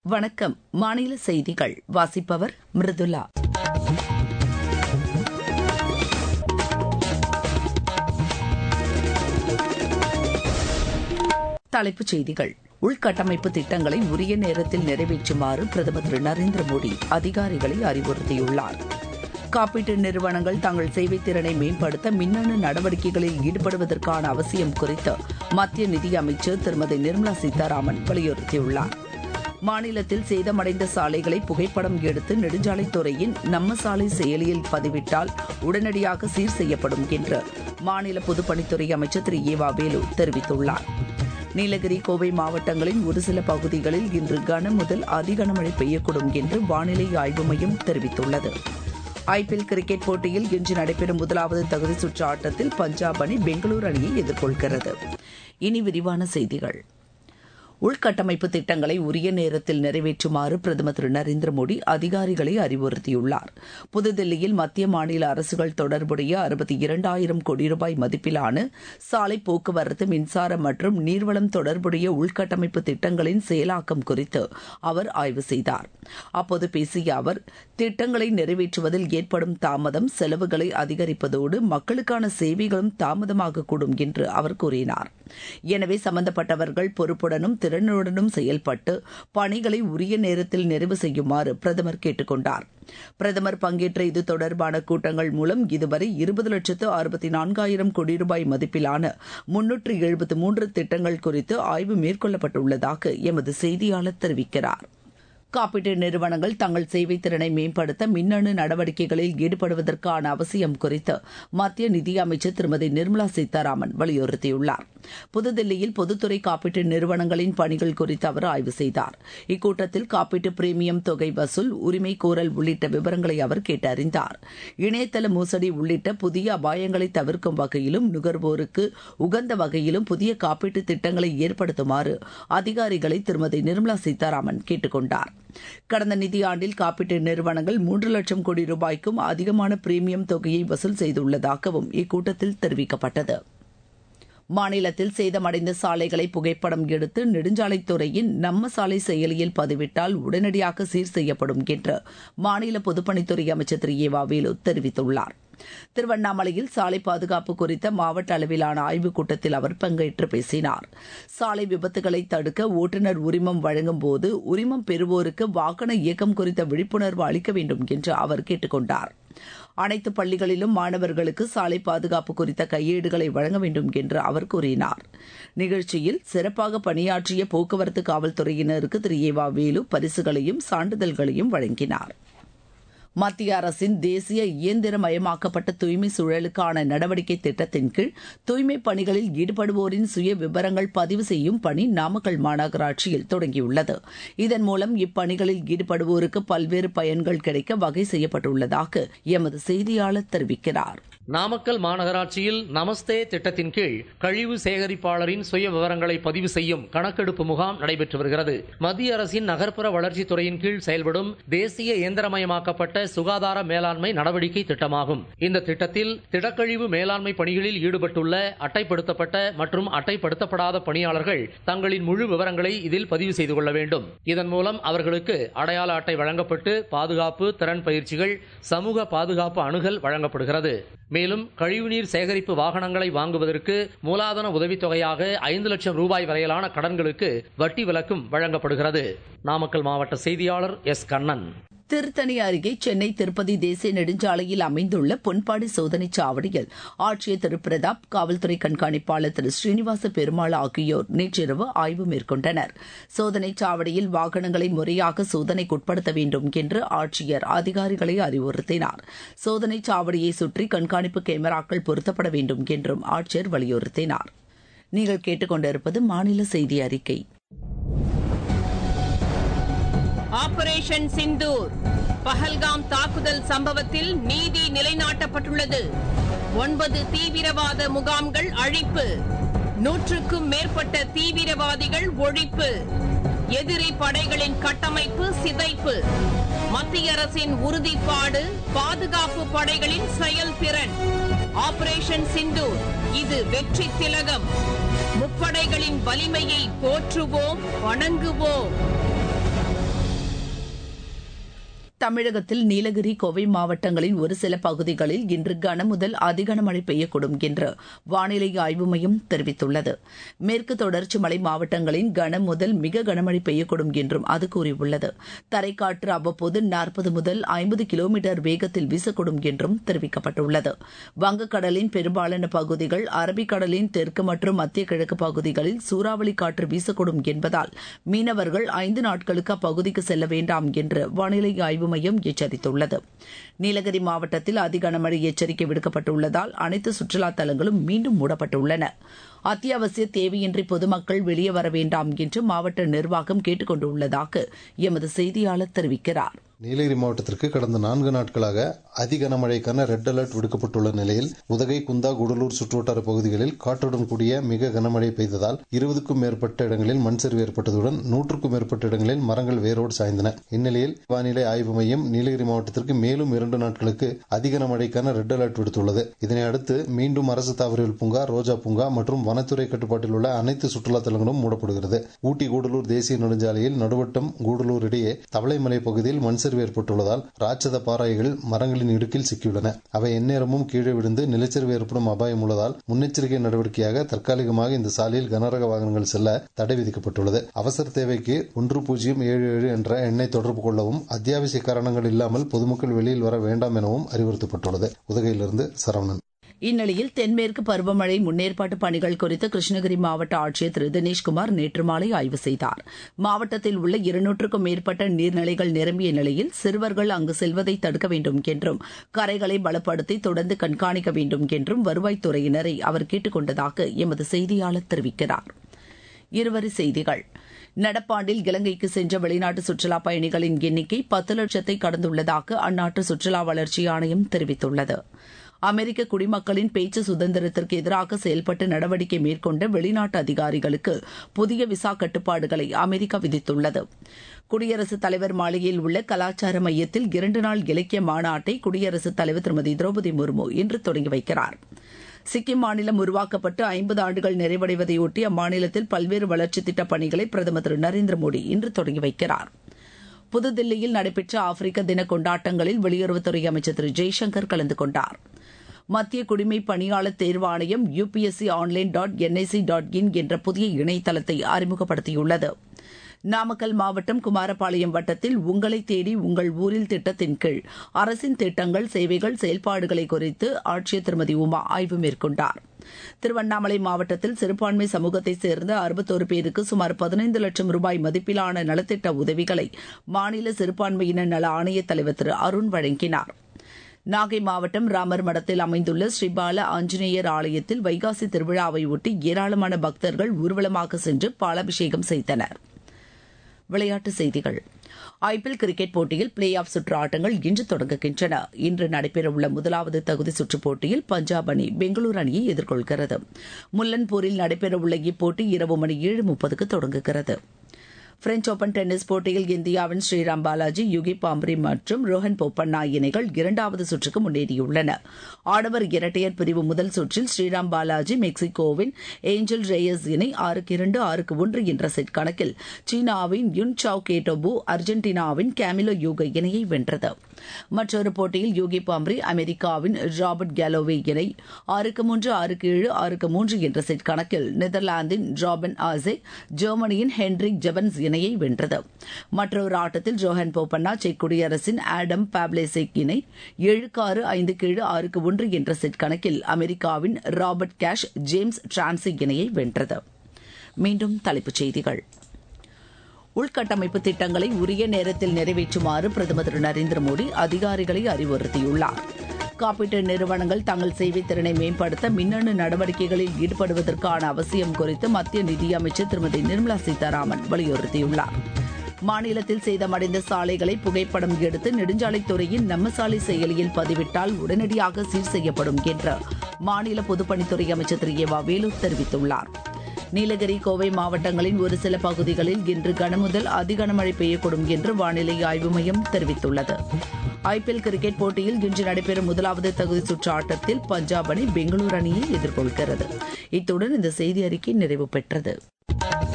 வணக்கம் மாநில செய்திகள் வாசிப்பவர் மிருதுலா தலைப்புச் செய்திகள் உள்கட்டமைப்பு திட்டங்களை உரிய நேரத்தில் நிறைவேற்றுமாறு பிரதமர் திரு நரேந்திர மோடி அதிகாரிகளை அறிவுறுத்தியுள்ளார் காப்பீட்டு நிறுவனங்கள் தங்கள் சேவை திறனை மேம்படுத்த மின்னணு நடவடிக்கைகளில் ஈடுபடுவதற்கான அவசியம் குறித்து மத்திய நிதியமைச்சர் திருமதி நிர்மலா சீதாராமன் வலியுறுத்தியுள்ளார் மாநிலத்தில் சேதமடைந்த சாலைகளை புகைப்படம் எடுத்து நெடுஞ்சாலைத்துறையின் நம்ம சாலை செயலியில் பதிவிட்டால் உடனடியாக சீர் செய்யப்படும் என்று மாநில பொதுப்பணித்துறை அமைச்சர் திரு ஏவா வேலு தெரிவித்துள்ளார் நீலகிரி கோவை மாவட்டங்களின் ஒரு சில பகுதிகளில் இன்று கன முதல் அதிகனமழை பெய்யக்கூடும் என்று வானிலை ஆய்வு மையம் தெரிவித்துள்ளது ஐபிஎல் கிரிக்கெட் போட்டியில் இன்று நடைபெறும் முதலாவது தகுதி சுற்று ஆட்டத்தில் பஞ்சாப் அணி பெங்களூரு அணியை எதிர்கொள்கிறது இனி விரிவான செய்திகள் உள்கட்டமைப்பு திட்டங்களை உரிய நேரத்தில் நிறைவேற்றுமாறு பிரதமர் திரு நரேந்திர மோடி அதிகாரிகளை அறிவுறுத்தியுள்ளார் புதுதில்லியில் மத்திய மாநில அரசுகள் தொடர்புடைய அறுபத்தி இரண்டாயிரம் கோடி ரூபாய் மதிப்பிலான சாலை போக்குவரத்து மின்சாரம் மற்றும் நீர்வளம் தொடர்புடைய உள்கட்டமைப்பு திட்டங்களின் செயலாக்கம் குறித்து அவர் ஆய்வு செய்தார் அப்போது பேசிய அவர் திட்டங்களை நிறைவேற்றுவதில் ஏற்படும் தாமதம் செலவுகளை அதிகரிப்பதோடு மக்களுக்கான சேவைகளும் தாமதமாகக்கூடும் என்று அவர் கூறினார் எனவே சம்பந்தப்பட்டவர்கள் பொறுப்புடனும் திறனுடனும் செயல்பட்டு பணிகளை உரிய நேரத்தில் நிறைவு செய்யுமாறு பிரதமர் கேட்டுக் கொண்டார் பிரதமர் பங்கேற்ற இது தொடர்பான கூட்டங்கள் மூலம் இதுவரை இருபது லட்சத்து அறுபத்தி நான்காயிரம் கோடி ரூபாய் மதிப்பிலான முன்னூற்று எழுபத்து மூன்று திட்டங்கள் குறித்து ஆய்வு மேற்கொள்ளப்பட்டுள்ளதாக எமது செய்தியாளர் தெரிவிக்கிறார் காப்பீட்டு நிறுவனங்கள் தங்கள் சேவை திறனை மேம்படுத்த மின்னணு நடவடிக்கைகளில் ஈடுபடுவதற்கான அவசியம் குறித்து மத்திய நிதியமைச்சர் திருமதி நிர்மலா சீதாராமன் வலியுறுத்தியுள்ளார் புதுதில்லியில் பொதுத்துறை காப்பீட்டு நிறுவனங்களின் பணிகள் குறித்து அவர் ஆய்வு செய்தார் இக்கூட்டத்தில் காப்பீட்டு பிரீமியம் தொகை வசூல் உரிமை கோரல் உள்ளிட்ட விவரங்களை அவர் கேட்டறிந்தார் இணையதள மோசடி உள்ளிட்ட புதிய அபாயங்களை தவிர்க்கும் வகையிலும் நுகர்வோருக்கு உகந்த வகையிலும் புதிய காப்பீட்டு திட்டங்களை ஏற்படுத்துமாறு அதிகாரிகளை திருமதி நிர்மலா சீதாராமன் கேட்டுக் கொண்டார் கடந்த நிதியாண்டில் காப்பீட்டு நிறுவனங்கள் மூன்று லட்சம் கோடி ரூபாய்க்கும் அதிகமான பிரீமியம் தொகையை வசூல் செய்துள்ளதாகவும் இக்கூட்டத்தில் தெரிவிக்கப்பட்டது மாநிலத்தில் சேதமடைந்த சாலைகளை புகைப்படம் எடுத்து நெடுஞ்சாலைத்துறையின் நம்ம சாலை செயலியில் பதிவிட்டால் உடனடியாக சீர் செய்யப்படும் என்று மாநில பொதுப்பணித்துறை அமைச்சர் திரு ஏவா வேலு தெரிவித்துள்ளார் திருவண்ணாமலையில் சாலை பாதுகாப்பு குறித்த மாவட்ட அளவிலான ஆய்வுக் கூட்டத்தில் அவர் பங்கேற்று பேசினார் சாலை விபத்துகளை தடுக்க ஓட்டுநர் உரிமம் வழங்கும் போது உரிமம் பெறுவோருக்கு வாகன இயக்கம் குறித்த விழிப்புணர்வு அளிக்க வேண்டும் என்று அவர் கேட்டுக் கொண்டார் அனைத்து பள்ளிகளிலும் மாணவர்களுக்கு சாலை பாதுகாப்பு குறித்த கையேடுகளை வழங்க வேண்டும் என்று அவர் கூறினார் நிகழ்ச்சியில் சிறப்பாக பணியாற்றிய போக்குவரத்து காவல்துறையினருக்கு திரு ஏவா வேலு பரிசுகளையும் சான்றிதழ்களையும் வழங்கினார் மத்திய அரசின் தேசிய இயந்திரமயமாக்கப்பட்ட தூய்மை சூழலுக்கான நடவடிக்கை திட்டத்தின் கீழ் தூய்மை பணிகளில் ஈடுபடுவோரின் சுய விவரங்கள் பதிவு செய்யும் பணி நாமக்கல் மாநகராட்சியில் தொடங்கியுள்ளது இதன் மூலம் இப்பணிகளில் ஈடுபடுவோருக்கு பல்வேறு பயன்கள் கிடைக்க வகை செய்யப்பட்டுள்ளதாக எமது செய்தியாளர் தெரிவிக்கிறார் நாமக்கல் மாநகராட்சியில் நமஸ்தே திட்டத்தின் கீழ் கழிவு சேகரிப்பாளரின் சுய விவரங்களை பதிவு செய்யும் கணக்கெடுப்பு முகாம் நடைபெற்று வருகிறது மத்திய அரசின் நகர்ப்புற வளர்ச்சித் துறையின் கீழ் செயல்படும் தேசிய இயந்திரமயமாக்கப்பட்ட சுகாதார மேலாண்மை நடவடிக்கை திட்டமாகும் இந்த திட்டத்தில் திடக்கழிவு மேலாண்மை பணிகளில் ஈடுபட்டுள்ள அட்டைப்படுத்தப்பட்ட மற்றும் அட்டைப்படுத்தப்படாத பணியாளர்கள் தங்களின் முழு விவரங்களை இதில் பதிவு செய்து கொள்ள வேண்டும் இதன் மூலம் அவர்களுக்கு அடையாள அட்டை வழங்கப்பட்டு பாதுகாப்பு திறன் பயிற்சிகள் சமூக பாதுகாப்பு அணுகல் வழங்கப்படுகிறது மேலும் கழிவுநீர் சேகரிப்பு வாகனங்களை வாங்குவதற்கு மூலாதன உதவித்தொகையாக ஐந்து லட்சம் ரூபாய் வரையிலான கடன்களுக்கு வட்டி விலக்கும் வழங்கப்படுகிறது நாமக்கல் மாவட்ட செய்தியாளர் எஸ் கண்ணன் திருத்தணி அருகே சென்னை திருப்பதி தேசிய நெடுஞ்சாலையில் அமைந்துள்ள பொன்பாடி சோதனைச் சாவடியில் ஆட்சியர் திரு பிரதாப் காவல்துறை கண்காணிப்பாளர் திரு ஸ்ரீனிவாச பெருமாள் ஆகியோர் நேற்றிரவு ஆய்வு மேற்கொண்டனர் சோதனைச் சாவடியில் வாகனங்களை முறையாக சோதனைக்குட்படுத்த வேண்டும் என்று ஆட்சியர் அதிகாரிகளை அறிவுறுத்தினார் சோதனைச் சாவடியை சுற்றி கண்காணிப்பு கேமராக்கள் பொருத்தப்பட வேண்டும் என்றும் ஆட்சியர் வலியுறுத்தினார் நீங்கள் கேட்டுக்கொண்டிருப்பது மாநில செய்தி அறிக்கை ஆபரேஷன் சிந்தூர் பஹல்காம் தாக்குதல் சம்பவத்தில் நீதி நிலைநாட்டப்பட்டுள்ளது ஒன்பது தீவிரவாத முகாம்கள் அழிப்பு நூற்றுக்கும் மேற்பட்ட தீவிரவாதிகள் ஒழிப்பு எதிரி படைகளின் கட்டமைப்பு சிதைப்பு மத்திய அரசின் உறுதிப்பாடு பாதுகாப்பு படைகளின் செயல்திறன் ஆபரேஷன் சிந்தூர் இது வெற்றி திலகம் முப்படைகளின் வலிமையை போற்றுவோம் வணங்குவோம் தமிழகத்தில் நீலகிரி கோவை மாவட்டங்களின் ஒரு சில பகுதிகளில் இன்று கனமுதல் அதிகனமழை பெய்யக்கூடும் என்று வானிலை ஆய்வு மையம் தெரிவித்துள்ளது மேற்கு தொடர்ச்சி மலை மாவட்டங்களின் கனமுதல் மிக கனமழை பெய்யக்கூடும் என்றும் அது கூறியுள்ளது தரைக்காற்று அவ்வப்போது நாற்பது முதல் ஐம்பது கிலோமீட்டர் வேகத்தில் வீசக்கூடும் என்றும் தெரிவிக்கப்பட்டுள்ளது வங்கக்கடலின் பெரும்பாலான பகுதிகள் அரபிக்கடலின் தெற்கு மற்றும் மத்திய கிழக்கு பகுதிகளில் சூறாவளி காற்று வீசக்கூடும் என்பதால் மீனவர்கள் ஐந்து நாட்களுக்கு அப்பகுதிக்கு செல்ல வேண்டாம் என்று வானிலை ஆய்வு மையம் எச்சரித்துள்ளது நீலகிரி மாவட்டத்தில் அதி கனமழை எச்சரிக்கை விடுக்கப்பட்டுள்ளதால் அனைத்து சுற்றுலா தலங்களும் மீண்டும் மூடப்பட்டுள்ளன அத்தியாவசிய தேவையின்றி பொதுமக்கள் வெளியே வர வேண்டாம் என்று மாவட்ட நிர்வாகம் கேட்டுக் கொண்டுள்ளதாக எமது செய்தியாளர் தெரிவிக்கிறார் நீலகிரி மாவட்டத்திற்கு கடந்த நான்கு நாட்களாக அதி கனமழைக்கான ரெட் அலர்ட் விடுக்கப்பட்டுள்ள நிலையில் உதகை குந்தா குடலூர் சுற்றுவட்டார பகுதிகளில் காற்றுடன் கூடிய மிக கனமழை பெய்ததால் இருபதுக்கும் மேற்பட்ட இடங்களில் மண் சரிவு ஏற்பட்டதுடன் நூற்றுக்கும் மேற்பட்ட இடங்களில் மரங்கள் வேரோடு சாய்ந்தன இந்நிலையில் வானிலை ஆய்வு மையம் நீலகிரி மாவட்டத்திற்கு மேலும் இரண்டு நாட்களுக்கு அதி கனமழைக்கான ரெட் அலர்ட் விடுத்துள்ளது இதனை அடுத்து மீண்டும் அரசு தாவரவியல் பூங்கா ரோஜா பூங்கா மற்றும் வனத்துறை கட்டுப்பாட்டில் உள்ள அனைத்து சுற்றுலா தலங்களும் மூடப்படுகிறது ஊட்டி கூடலூர் தேசிய நெடுஞ்சாலையில் நடுவட்டம் கூடலூர் இடையே தவளைமலை பகுதியில் மண் சரிவு ஏற்பட்டுள்ளதால் ராட்சத பாறைகள் மரங்களின் இடுக்கில் சிக்கியுள்ளன அவை எந்நேரமும் கீழே விழுந்து நிலச்சரிவு ஏற்படும் அபாயம் உள்ளதால் முன்னெச்சரிக்கை நடவடிக்கையாக தற்காலிகமாக இந்த சாலையில் கனரக வாகனங்கள் செல்ல தடை விதிக்கப்பட்டுள்ளது அவசர தேவைக்கு ஒன்று பூஜ்ஜியம் ஏழு ஏழு என்ற எண்ணை தொடர்பு கொள்ளவும் அத்தியாவசிய காரணங்கள் இல்லாமல் பொதுமக்கள் வெளியில் வர வேண்டாம் எனவும் அறிவுறுத்தப்பட்டுள்ளது உதகையிலிருந்து சரவணன் இந்நிலையில் தென்மேற்கு பருவமழை முன்னேற்பாட்டு பணிகள் குறித்து கிருஷ்ணகிரி மாவட்ட ஆட்சியர் திரு தினேஷ்குமார் நேற்று மாலை ஆய்வு செய்தார் மாவட்டத்தில் உள்ள இருநூற்றுக்கும் மேற்பட்ட நீர்நிலைகள் நிரம்பிய நிலையில் சிறுவர்கள் அங்கு செல்வதை தடுக்க வேண்டும் என்றும் கரைகளை பலப்படுத்தி தொடர்ந்து கண்காணிக்க வேண்டும் என்றும் வருவாய்த்துறையினரை அவர் கேட்டுக் கொண்டதாக எமது செய்தியாளர் தெரிவிக்கிறார் இருவரி செய்திகள் நடப்பாண்டில் இலங்கைக்கு சென்ற வெளிநாட்டு சுற்றுலா பயணிகளின் எண்ணிக்கை பத்து லட்சத்தை கடந்துள்ளதாக அந்நாட்டு சுற்றுலா வளர்ச்சி ஆணையம் தெரிவித்துள்ளது அமெரிக்க குடிமக்களின் பேச்சு சுதந்திரத்திற்கு எதிராக செயல்பட்டு நடவடிக்கை மேற்கொண்ட வெளிநாட்டு அதிகாரிகளுக்கு புதிய விசா கட்டுப்பாடுகளை அமெரிக்கா விதித்துள்ளது குடியரசுத் தலைவர் மாளிகையில் உள்ள கலாச்சார மையத்தில் இரண்டு நாள் இலக்கிய மாநாட்டை குடியரசுத் தலைவர் திருமதி திரௌபதி முர்மு இன்று தொடங்கி வைக்கிறார் சிக்கிம் மாநிலம் உருவாக்கப்பட்டு ஐம்பது ஆண்டுகள் நிறைவடைவதையொட்டி அம்மாநிலத்தில் பல்வேறு வளர்ச்சித் திட்டப் பணிகளை பிரதமர் திரு நரேந்திர மோடி இன்று தொடங்கி வைக்கிறார் புதுதில்லியில் நடைபெற்ற ஆப்பிரிக்க தின கொண்டாட்டங்களில் வெளியுறவுத்துறை அமைச்சர் திரு ஜெய்சங்கர் கலந்து கொண்டார் மத்திய குடிமை பணியாளர் தேர்வாணையம் UPSC online dot NIC dot in என்ற புதிய இணையதளத்தை அறிமுகப்படுத்தியுள்ளது நாமக்கல் மாவட்டம் குமாரபாளையம் வட்டத்தில் உங்களை தேடி உங்கள் ஊரில் திட்டத்தின் கீழ் அரசின் திட்டங்கள் சேவைகள் செயல்பாடுகளை குறித்து ஆட்சியர் திருமதி உமா ஆய்வு மேற்கொண்டார் திருவண்ணாமலை மாவட்டத்தில் சிறுபான்மை சமூகத்தைச் சேர்ந்த அறுபத்தோரு பேருக்கு சுமார் பதினைந்து லட்சம் ரூபாய் மதிப்பிலான நலத்திட்ட உதவிகளை மாநில சிறுபான்மையினர் நல ஆணையத் தலைவர் திரு அருண் வழங்கினார் நாகை மாவட்டம் ராமர் மடத்தில் அமைந்துள்ள ஸ்ரீபால ஆஞ்சநேயர் ஆலயத்தில் வைகாசி திருவிழாவை ஒட்டி ஏராளமான பக்தர்கள் ஊர்வலமாக சென்று பாலாபிஷேகம் செய்தனர் விளையாட்டுச் செய்திகள் ஐபிஎல் கிரிக்கெட் போட்டியில் பிளே ஆஃப் சுற்று ஆட்டங்கள் இன்று தொடங்குகின்றன இன்று நடைபெறவுள்ள முதலாவது தகுதி சுற்றுப் போட்டியில் பஞ்சாப் அணி பெங்களூரு அணியை எதிர்கொள்கிறது முல்லன்பூரில் நடைபெறவுள்ள இப்போட்டி இரவு மணி ஏழு முப்பதுக்கு தொடங்குகிறது பிரெஞ்ச் ஓபன் டென்னிஸ் போட்டியில் இந்தியாவின் ஸ்ரீராம் பாலாஜி யுகி பாம்ரி மற்றும் ரோஹன் போப்பண்ணா இணைகள் இரண்டாவது சுற்றுக்கு முன்னேறியுள்ளன ஆடவர் இரட்டையர் பிரிவு முதல் சுற்றில் ஸ்ரீராம் பாலாஜி மெக்சிகோவின் ஏஞ்சல் ரேயஸ் இணை ஆறுக்கு இரண்டு ஆறுக்கு ஒன்று என்ற செட் கணக்கில் சீனாவின் யுன் சாவ் கேட்டோபு அர்ஜென்டினாவின் கேமிலோ யூக இணையை வென்றது மற்றொரு போட்டியில் யூகி பாம்ரி அமெரிக்காவின் ராபர்ட் கேலோவே இணை ஆறுக்கு மூன்று ஆறுக்கு ஏழு ஆறுக்கு மூன்று என்ற செட் கணக்கில் நெதர்லாந்தின் ராபன் ஆசே ஜெர்மனியின் ஹென்ரிக் ஜெபன்ஸ் இணையை வென்றது மற்றொரு ஆட்டத்தில் ஜோஹன் போபண்ணா செக் குடியரசின் ஆடம் பாப்லேசெக் இணை ஏழுக்கு ஆறு ஐந்துக்கு ஏழு ஆறுக்கு ஒன்று என்ற செட் கணக்கில் அமெரிக்காவின் ராபர்ட் கேஷ் ஜேம்ஸ் டிரான்சி இணையை வென்றது மீண்டும் தலைப்புச் செய்திகள் உள்கட்டமைப்பு திட்டங்களை உரிய நேரத்தில் நிறைவேற்றுமாறு பிரதமர் திரு நரேந்திர மோடி அதிகாரிகளை அறிவுறுத்தியுள்ளார் காப்பீட்டு நிறுவனங்கள் தங்கள் சேவை திறனை மேம்படுத்த மின்னணு நடவடிக்கைகளில் ஈடுபடுவதற்கான அவசியம் குறித்து மத்திய நிதியமைச்சர் திருமதி நிர்மலா சீதாராமன் வலியுறுத்தியுள்ளார் மாநிலத்தில் சேதமடைந்த சாலைகளை புகைப்படம் எடுத்து நெடுஞ்சாலைத்துறையின் நம்ம சாலை செயலியில் பதிவிட்டால் உடனடியாக சீர் செய்யப்படும் என்று மாநில பொதுப்பணித்துறை அமைச்சர் திரு ஏவா வேலூர் தெரிவித்துள்ளார் நீலகிரி கோவை மாவட்டங்களின் ஒரு சில பகுதிகளில் இன்று கனமுதல் அதிகனமழை பெய்யக்கூடும் என்று வானிலை ஆய்வு மையம் தெரிவித்துள்ளது ஐபிஎல் கிரிக்கெட் போட்டியில் இன்று நடைபெறும் முதலாவது தகுதி சுற்று ஆட்டத்தில் பஞ்சாப் அணி பெங்களூரு அணியை எதிர்கொள்கிறது இத்துடன் இந்த செய்தி அறிக்கை நிறைவு பெற்றது